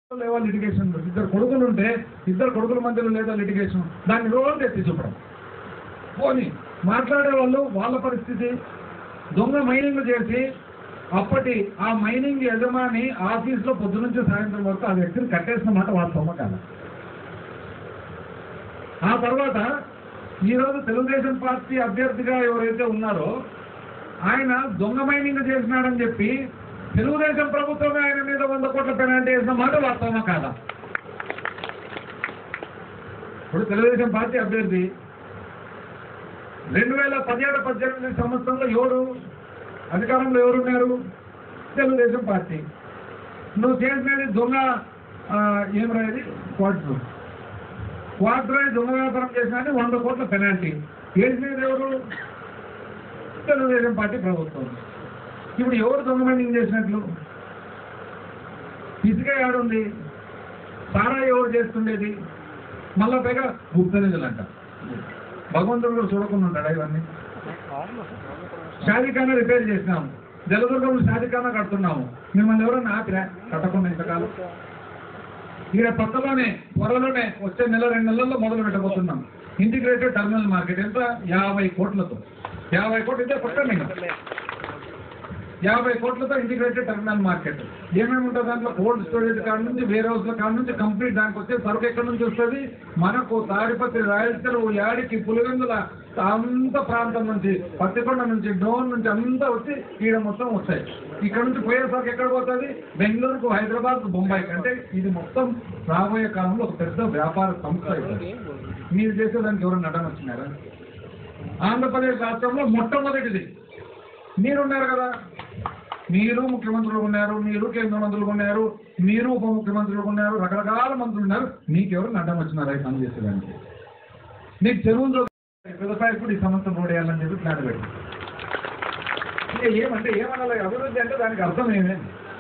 లేవా లిటిగేషన్ ఇద్దరు కొడుకులు ఉంటే ఇద్దరు కొడుకుల మధ్యలో లేదా లిటిగేషన్ దాన్ని రోజు ఎత్తి చూపడం పోనీ మాట్లాడే వాళ్ళు వాళ్ళ పరిస్థితి దొంగ మైనింగ్ చేసి అప్పటి ఆ మైనింగ్ యజమాని ఆఫీస్లో పొద్దు నుంచి సాయంత్రం వరకు ఆ వ్యక్తిని కట్టేసిన మాట వాస్తవమా కాదా ఆ తర్వాత ఈరోజు తెలుగుదేశం పార్టీ అభ్యర్థిగా ఎవరైతే ఉన్నారో ఆయన దొంగ మైనింగ్ చేసినాడని చెప్పి తెలుగుదేశం ప్రభుత్వమే ఆయన మీద వంద కోట్ల పెనాల్టీ వేసిన మాట వాస్తవమా కాదా ఇప్పుడు తెలుగుదేశం పార్టీ అభ్యర్థి రెండు వేల పదిహేడు పద్దెనిమిది సంవత్సరంలో ఎవరు అధికారంలో ఎవరున్నారు తెలుగుదేశం పార్టీ నువ్వు చేసినది దొంగ ఆ, ఏం రాయది క్వార్టర్ క్వార్టర్ దొంగ వ్యాపారం చేసినది వంద కోట్ల పెనాల్టీ వేసినది ఎవరు తెలుగుదేశం పార్టీ ప్రభుత్వం ఇప్పుడు ఎవరు దొంగ మైనింగ్ చేసినట్లు ఇసుక ఏడుంది సారా ఎవరు చేస్తుండేది మళ్ళా పైగా గుప్త నిధులు అంట భగవంతుడు కూడా చూడకుండా ఉంటాడా ఇవన్నీ షాదీఖానా రిపేర్ చేసినాము జలదుర్గంలో షాదీఖానా కడుతున్నాము మిమ్మల్ని ఎవరన్నా ఆపిరా కట్టకుండా ఇంతకాలం ఈడ పక్కలోనే త్వరలోనే వచ్చే నెల రెండు నెలల్లో మొదలు పెట్టబోతున్నాం ఇంటిగ్రేటెడ్ టర్మినల్ మార్కెట్ ఎంత యాభై కోట్లతో యాభై కోట్లు ఇదే పక్కనే యాభై కోట్లతో ఇంటిగ్రేటెడ్ టెర్మినల్ మార్కెట్ ఏమేమి ఉంటుంది దాంట్లో కోల్డ్ స్టోరేజ్ కాడ నుంచి వేర్ హౌస్ల కాడ నుంచి కంప్లీట్ దానికి వచ్చే సరుకు ఎక్కడి నుంచి వస్తుంది మనకు తాడిపత్రి రాయలసీమ యాడికి పులివెందుల అంత ప్రాంతం నుంచి పత్తికొండ నుంచి డోన్ నుంచి అంతా వచ్చి ఈడ మొత్తం వస్తాయి ఇక్కడ నుంచి పోయే సరుకు ఎక్కడ పోతుంది బెంగళూరుకు హైదరాబాద్ బొంబాయికి అంటే ఇది మొత్తం రాబోయే కాలంలో ఒక పెద్ద వ్యాపార సంస్థ అవుతుంది మీరు చేసేదానికి ఎవరు నటన వచ్చినారా ఆంధ్రప్రదేశ్ రాష్ట్రంలో మొట్టమొదటిది మీరున్నారు కదా మీరు ముఖ్యమంత్రులు ఉన్నారు మీరు కేంద్ర మంత్రులు ఉన్నారు మీరు ఉప ముఖ్యమంత్రులు ఉన్నారు రకరకాల మంత్రులు ఉన్నారు మీకెవరు అడ్డం వచ్చినారా ఈ పని చేసేదానికి నీకు చెరువులు వ్యవసాయ కూడా ఈ సంవత్సరం రోడ్ వేయాలని చెప్పి ప్లాన్ పెట్టి ఇక ఏమంటే ఏమన్నా అభివృద్ధి అంటే దానికి అర్థం ఏమే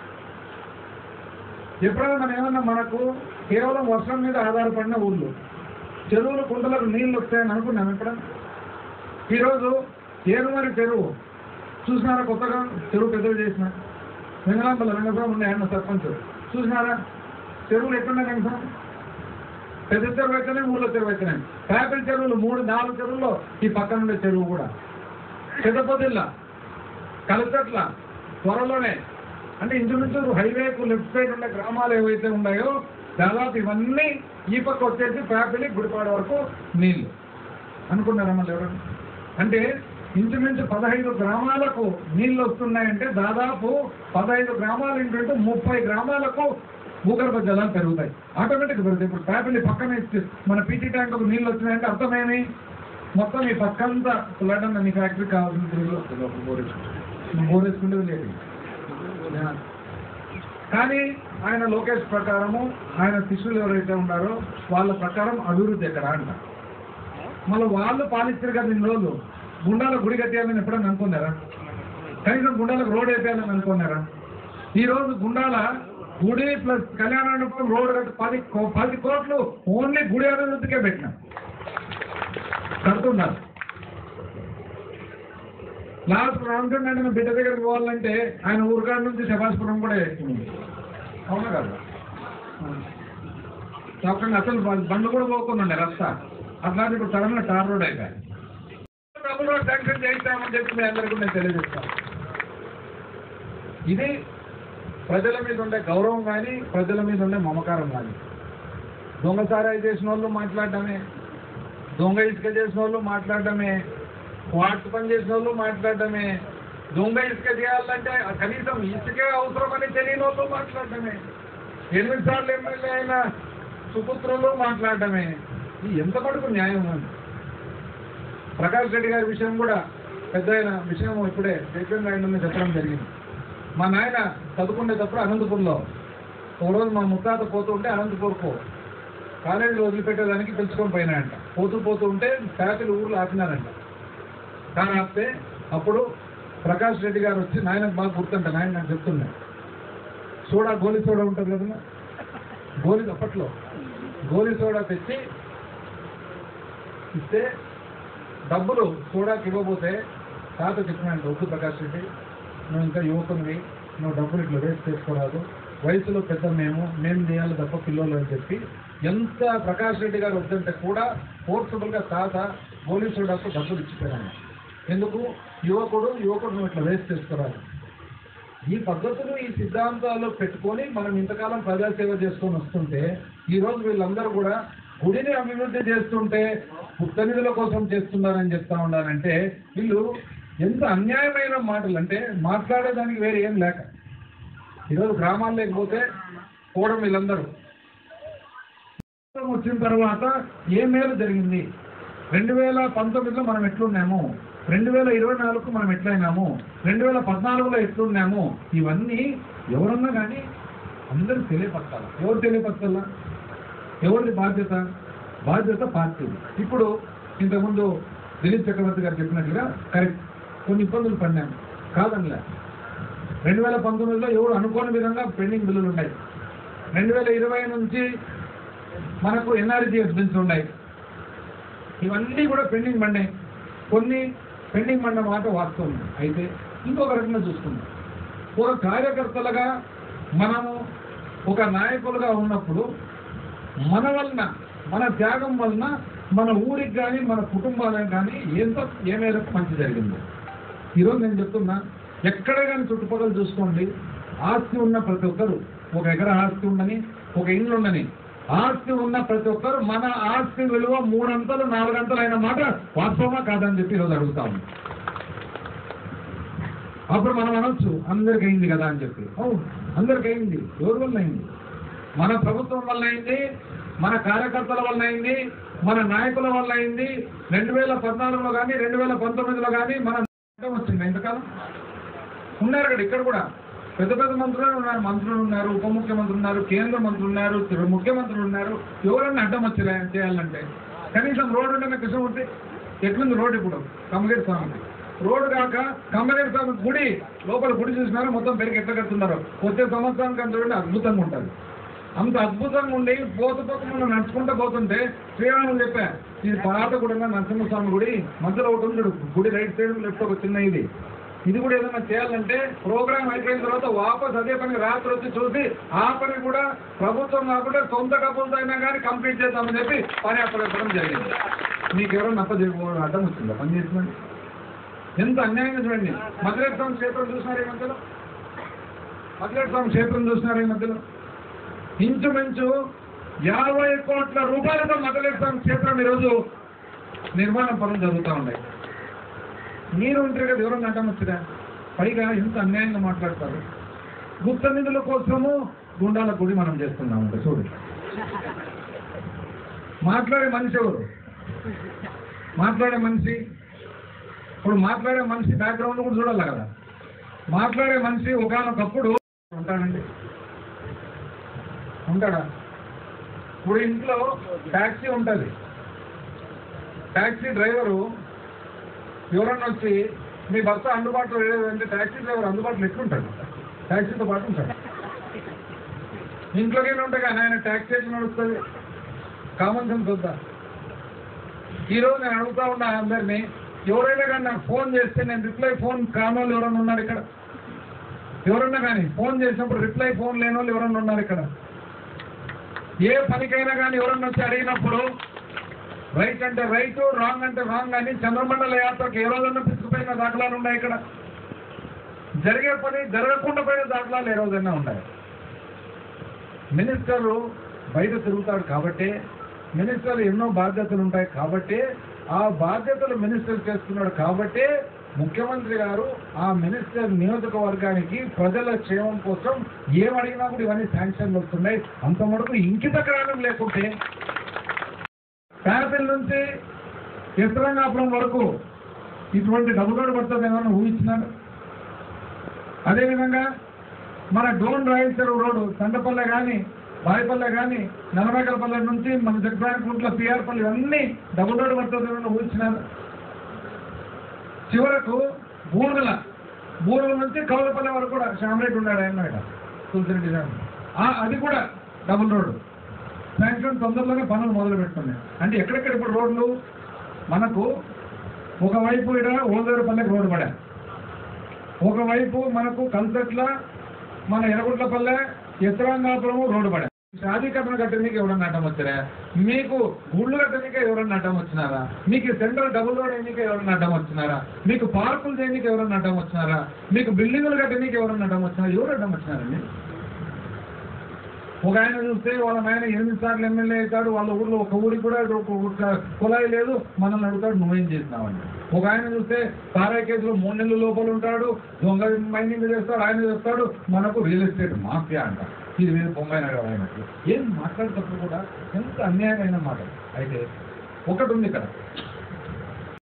ఎప్పుడైనా మనం ఏమన్నా మనకు కేవలం వర్షం మీద ఆధారపడిన ఊళ్ళు చెరువులు కుంటలకు నీళ్లు వస్తాయని అనుకున్నాం ఎప్పుడన్నా ఈరోజు ఏరుమరి చెరువు చూసినారా కొత్తగా చెరువు పెద్దలు చేసిన వెంగళాంపల్లి రంగస్వామి ఉండే ఆయన సర్పంచ్ చూసినారా చెరువులు ఎక్కడున్నాయి రంగస్వామి పెద్ద చెరువు అయితేనే ఊళ్ళో చెరువు అయితేనే పేపల్ చెరువులు మూడు నాలుగు చెరువుల్లో ఈ పక్కన ఉండే చెరువు కూడా పెద్దపొదిల్ల కలచట్ల త్వరలోనే అంటే ఇంచుమించు హైవేకు లెఫ్ట్ సైడ్ ఉండే గ్రామాలు ఏవైతే ఉన్నాయో దాదాపు ఇవన్నీ ఈ పక్క వచ్చేసి పేపలి గుడిపాడ వరకు నీళ్లు అనుకున్నారా మళ్ళీ ఎవరు అంటే ఇంచుమించు పదహైదు గ్రామాలకు నీళ్లు వస్తున్నాయంటే దాదాపు పదహైదు గ్రామాలు ఏంటంటే ముప్పై గ్రామాలకు భూగర్భ జలాలు పెరుగుతాయి ఆటోమేటిక్ పెరుగుతాయి ఇప్పుడు పేపల్లి పక్కన ఇచ్చి- మన పీటీ ట్యాంకు నీళ్ళు వచ్చినాయంటే అర్థమేమి మొత్తం ఈ పక్కంతా ఫ్లడ్ అన్న నీ ఫ్యాక్టరీ కావాల్సిన బోర్ వేసుకుంటే లేదు కానీ ఆయన లోకేష్ ప్రకారము ఆయన శిష్యులు ఎవరైతే ఉన్నారో వాళ్ళ ప్రకారం అభివృద్ధి ఎక్కడ అంట మళ్ళీ వాళ్ళు పాలిస్తారు కదా ఇన్ని రోజులు గుండాల గుడి కట్టేయాలని ఎప్పుడైనా అనుకున్నారా కనీసం గుండాలకు రోడ్ వేసేయాలని అనుకున్నారా ఈ రోజు గుండాల గుడి ప్లస్ కళ్యాణానికి రోడ్ కట్టి పది కో- పది కోట్లు ఓన్లీ గుడి అభివృద్ధికే పెట్టినాం కడుతున్నారు లాస్ట్ రామచంద్ర అంటే బిడ్డ దగ్గరికి పోవాలంటే ఆయన ఊరుగాడి నుంచి శభాష్పురం కూడా ఎక్కింది అవునా కదా చెప్పండి అసలు బ- బండ్లు కూడా పోకుండా రస్తా అట్లాంటి ఇప్పుడు సడన్గా టార్ రోడ్ అయిపోయాయి డబుల్ రోడ్ శాంక్షన్ చేయిస్తామని చెప్పి మీ అందరికీ నేను తెలియజేస్తాను ఇది ప్రజల మీద ఉండే గౌరవం కానీ ప్రజల మీద ఉండే మమకారం కానీ దొంగ సారాయి చేసిన వాళ్ళు మాట్లాడటమే దొంగ ఇసుక చేసిన వాళ్ళు మాట్లాడటమే క్వార్ట్స్ పని చేసిన వాళ్ళు మాట్లాడటమే దొంగ ఇసుక చేయాలంటే కనీసం ఇసుకే అవసరమని తెలియని వాళ్ళు మాట్లాడటమే ఎనిమిది సార్లు ఎమ్మెల్యే అయిన సుపుత్రులు మాట్లాడటమే ఇది ఎంత మటుకు న్యాయం అని ప్రకాష్ రెడ్డి గారి విషయం కూడా పెద్ద ఆయన విషయం ఇప్పుడే జగన్ రాయడం చెప్పడం జరిగింది మా నాయన చదువుకునేటప్పుడు అనంతపూర్లో ఒక రోజు మా ముత్తాత పోతూ ఉంటే అనంతపూర్కు కాలేజీలో వదిలిపెట్టేదానికి పిలుచుకొని పోయినాయంట పోతూ పోతూ ఉంటే ఫ్యామిలీ ఊర్లో ఆపినారంట కానీ ఆపితే అప్పుడు ప్రకాష్ రెడ్డి గారు వచ్చి నాయనకు బాగా గుర్తుంట నాయన నాకు చెప్తున్నాడు సోడా గోలీ సోడా ఉంటుంది కదా గోలీ అప్పట్లో గోలీ సోడా తెచ్చి ఇస్తే డబ్బులు సోడాకి ఇవ్వబోతే తాత చెప్పినాడు వద్దు ప్రకాష్ రెడ్డి నువ్వు ఇంకా యువకునివి నువ్వు డబ్బులు ఇట్లా వేస్ట్ చేసుకోరాదు వయసులో పెద్ద మేము మేము చేయాలి తప్ప పిల్లలు అని చెప్పి ఎంత ప్రకాష్ రెడ్డి గారు వద్దంటే కూడా ఫోర్సబుల్గా తాత పోలీసుడు డబ్బు డబ్బులు ఇచ్చిపోయాను ఎందుకు యువకుడు యువకుడు ఇట్లా వేస్ట్ చేసుకురాలి ఈ పద్ధతులు ఈ సిద్ధాంతాలు పెట్టుకొని మనం ఇంతకాలం ప్రజాసేవ చేసుకొని వస్తుంటే ఈ రోజు వీళ్ళందరూ కూడా గుడిని అభివృద్ధి చేస్తుంటే పుట్టనిధుల కోసం చేస్తున్నారని చెప్తా ఉన్నారంటే వీళ్ళు ఎంత అన్యాయమైన మాటలు అంటే మాట్లాడేదానికి వేరే ఏం లేక ఈరోజు గ్రామాలు లేకపోతే పోవడం వీళ్ళందరూ ప్రభుత్వం వచ్చిన తర్వాత ఏ మేలు జరిగింది రెండు వేల పంతొమ్మిదిలో మనం ఎట్లున్నాము రెండు వేల ఇరవై నాలుగుకు మనం ఎట్లయినాము రెండు వేల పద్నాలుగులో ఎట్లున్నాము ఇవన్నీ ఎవరన్నా కానీ అందరూ తెలియపరచాలి ఎవరు తెలియపరచాలా ఎవరిది బాధ్యత బాధ్యత పార్టీ ఇప్పుడు ఇంతకుముందు దిలీప్ చక్రవర్తి గారు చెప్పినట్టుగా కరెక్ట్ కొన్ని ఇబ్బందులు పడినాము కాదనిలే రెండు వేల పంతొమ్మిదిలో ఎవరు అనుకోని విధంగా పెండింగ్ బిల్లులు ఉన్నాయి రెండు వేల ఇరవై నుంచి మనకు ఎన్ఆర్జీఎస్ బిల్స్ ఉన్నాయి ఇవన్నీ కూడా పెండింగ్ పడినాయి కొన్ని పెండింగ్ పడిన మాట వాస్తవం అయితే ఇంకొక రకంగా చూసుకుందాం ఒక కార్యకర్తలుగా మనము ఒక నాయకులుగా ఉన్నప్పుడు మన వలన మన త్యాగం వలన మన ఊరికి కానీ మన కుటుంబాలకు కానీ ఎంత ఏ మేరకు మంచి జరిగింది ఈరోజు నేను చెప్తున్నా ఎక్కడ కానీ చుట్టుపక్కల చూసుకోండి ఆస్తి ఉన్న ప్రతి ఒక్కరు ఒక ఎకరా ఆస్తి ఉండని ఒక ఇల్లు ఉండని ఆస్తి ఉన్న ప్రతి ఒక్కరు మన ఆస్తి విలువ మూడంతలు నాలుగంతలు అయిన మాట వాస్తవమా కాదని చెప్పి ఈరోజు అడుగుతా ఉంది అప్పుడు మనం అనొచ్చు అందరికి అయింది కదా అని చెప్పి అవును అందరికి అయింది ఎవరి వల్ల అయింది మన ప్రభుత్వం వల్ల అయింది మన కార్యకర్తల వల్ల అయింది మన నాయకుల వల్ల అయింది రెండు వేల పద్నాలుగులో కానీ రెండు వేల పంతొమ్మిదిలో కానీ మన అడ్డం వచ్చింది ఎంతకాలం ఉన్నారు ఇక్కడ ఇక్కడ కూడా పెద్ద పెద్ద మంత్రులు ఉన్నారు మంత్రులు ఉన్నారు ఉప ముఖ్యమంత్రులు ఉన్నారు కేంద్ర మంత్రులు ఉన్నారు తిరు- ముఖ్యమంత్రులు ఉన్నారు ఎవరన్నా అడ్డం వచ్చి చేయాలంటే కనీసం రోడ్డు ఉండనే కృష్ణమూర్తి ఎట్లుంది రోడ్డు ఇప్పుడు కమ్మగేటి స్వామి రోడ్డు కాక కమ్మగేటి స్వామి గుడి లోపల గుడి చూసినారో మొత్తం పెరిగి ఎట్లా కడుతున్నారు వచ్చే సంవత్సరానికి అంత చూడండి అద్భుతంగా ఉంటుంది అంత అద్భుతంగా ఉండి పోతు పోతు మనం నడుచుకుంటూ పోతుంటే శ్రీరాములు చెప్పా ఇది పాత గుడి నరసింహస్వామి గుడి మధ్యలో ఒకటి ఉంది చూడు. గుడి రైట్ సైడ్ లెఫ్ట్ ఒక చిన్న ఇది ఇది కూడా ఏదైనా చేయాలంటే ప్రోగ్రామ్ అయిపోయిన తర్వాత వాపస్ అదే పని రాత్రి వచ్చి చూసి ఆ పని కూడా ప్రభుత్వం కాకుండా సొంత డబ్బులతో అయినా కానీ కంప్లీట్ చేద్దామని చెప్పి పని అప్పచెప్పడం జరిగింది మీకు ఎవరో నప్ప అడ్డం వచ్చిందా పని చేసిందండి ఎంత అన్యాయంగా చూడండి మధురేట్ స్వామి క్షేత్రం చూసినారు ఈ మధ్యలో మధురేట్ స్వామి క్షేత్రం చూసినారు ఈ మధ్యలో ఇంచుమించు యాభై కోట్ల రూపాయలతో మధురేట్ స్వామి క్షేత్రం ఈరోజు నిర్మాణం పనులు జరుగుతూ ఉన్నాయి మీరు ఉంటారు కదా ఎవరన్నా అడ్డం వచ్చిరా పైగా ఎంత అన్యాయంగా మాట్లాడతారు గుప్త నిధుల కోసము గుండాల గుడి మనం చేస్తున్నాం చూడు మాట్లాడే మనిషి ఎవరు మాట్లాడే మనిషి ఇప్పుడు మాట్లాడే మనిషి బ్యాక్గ్రౌండ్ కూడా చూడాలి కదా మాట్లాడే మనిషి ఒకనొకప్పుడు ఉంటాడండి ఉంటాడా ఇప్పుడు ఇంట్లో ట్యాక్సీ ఉంటుంది ట్యాక్సీ డ్రైవరు ఎవరన్నా వచ్చి మీ భర్త అందుబాటులో లేదంటే ట్యాక్సీ డ్రైవర్ అందుబాటులో ఎట్లుంటాడు ట్యాక్సీతో పాటు ఉంటాడు ఇంట్లోకైనా ఉంటాయి కానీ ఆయన ట్యాక్సీ ఎట్లా నడుస్తుంది కామన్ సెన్స్ వద్దా ఈరోజు నేను అడుగుతా ఉన్నా అందరినీ ఎవరైనా కానీ నాకు ఫోన్ చేస్తే నేను రిప్లై ఫోన్ కాని వాళ్ళు ఎవరైనా ఉన్నారు ఇక్కడ ఎవరన్నా కానీ ఫోన్ చేసినప్పుడు రిప్లై ఫోన్ లేని వాళ్ళు ఎవరన్నా ఉన్నారు ఇక్కడ ఏ పనికైనా కానీ ఎవరన్నా వచ్చి అడిగినప్పుడు రైట్ అంటే రైట్ రాంగ్ అంటే రాంగ్ అని చంద్రమండల యాత్రకు ఏ రోజన్నా పిసుకుపోయిన దాఖలాలు ఉన్నాయి ఇక్కడ జరిగే పని జరగకుండా పోయిన దాఖలాలు ఏ రోజైనా ఉన్నాయి మినిస్టరు బయట తిరుగుతాడు కాబట్టి మినిస్టర్ ఎన్నో బాధ్యతలు ఉంటాయి కాబట్టి ఆ బాధ్యతలు మినిస్టర్ చేస్తున్నాడు కాబట్టి ముఖ్యమంత్రి గారు ఆ మినిస్టర్ నియోజకవర్గానికి ప్రజల క్షేమం కోసం ఏమడిగినా కూడా ఇవన్నీ శాంక్షన్లు వస్తున్నాయి అంత మటుకు ఇంకిత కారణం లేకుంటే పేరపిల్ నుంచి ఎత్తరంగాపురం వరకు ఇటువంటి డబ్బులు పడుతుంది ఏమన్నా ఊహించినారు అదేవిధంగా మన డోన్ రాయలసీమ రోడ్డు తండపల్లె కానీ బాయిపల్లె కానీ నలమేకలపల్లె నుంచి మన జగ్బాయకుంట్ల పిఆర్పల్లి ఇవన్నీ డబుల్ రోడ్డు పడుతుంది ఏమన్నా ఊహించినారు చివరకు బూరుగుల బూరుగుల నుంచి కౌలపల్లె వరకు కూడా శ్యామరెడ్డి ఉన్నాడు ఆయన ఇక్కడ తులసిరెడ్డి గారు ఆ- అది కూడా డబుల్ రోడ్డు శాంక్షన్ తొందరలోనే పనులు మొదలు పెడుతున్నాయి అంటే ఎక్కడెక్కడ ఇప్పుడు రోడ్లు మనకు ఒకవైపు ఇక్కడ ఓల్దేరుపల్లెకి రోడ్డు పడా ఒకవైపు మనకు కల్సెట్ల మన ఎర్రగుంట్లపల్లె ఎత్తరాంగాపురము రోడ్డు పడా షాదీకరణ కట్టడానికి ఎవరన్నా అడ్డం వచ్చారా మీకు గుళ్ళు కట్టడానికి ఎవరన్నా అడ్డం వచ్చినారా మీకు సెంట్రల్ డబుల్ రోడ్ ఎన్నిక ఎవరన్నా అడ్డం వచ్చినారా మీకు పార్కులు చేయడానికి ఎవరన్నా అడ్డం వచ్చినారా మీకు బిల్డింగులు కట్టడానికి ఎవరన్నా అడ్డం వచ్చినారా ఎవరు అడ్డం వచ్చినారండి ఒక ఆయన చూస్తే వాళ్ళ ఆయన ఎనిమిది సార్లు ఎమ్మెల్యే అవుతాడు వాళ్ళ ఊర్లో ఒక ఊరికి కూడా ఒక ఒక కుళాయి లేదు మనల్ని అడుగుతాడు నువ్వేం చేసినావని ఒక ఆయన చూస్తే తారా కేసులో మూడు నెలల లోపల ఉంటాడు దొంగ మైనింగ్ చేస్తాడు ఆయన చేస్తాడు మనకు రియల్ ఎస్టేట్ మాఫియా అంట ఇది మీద బొమ్మాయి నగర్ ఆయనకి ఏం మాట్లాడేటప్పుడు కూడా ఎంత అన్యాయమైన మాట అయితే ఒకటి ఉంది ఇక్కడ